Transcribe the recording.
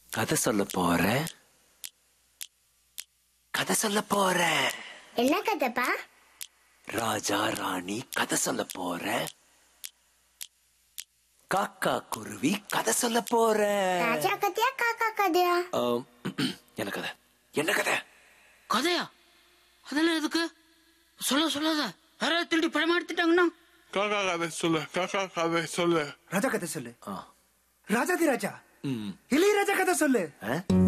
கதை சொல்ல போறேன் கதை சொல்ல போறேன் என்ன கதைப்பா ராஜா ராணி கதை சொல்ல போறேன் காக்கா குருவி கதை சொல்ல போறேன் ராஜா கதையா காக்கா கதையா ஆம், என்ன கதை என்ன கதை கதையா அதெல்லாம் எதுக்கு சொல்ல சொல்லாத யாராவது திருடி பழமா எடுத்துட்டாங்கன்னா காக்கா கதை சொல்லு காக்கா கதை சொல்லு ராஜா கதை சொல்லு ஆ. ராஜாதி ராஜா ம். இளையராஜா கதை சொல்லு ஆ?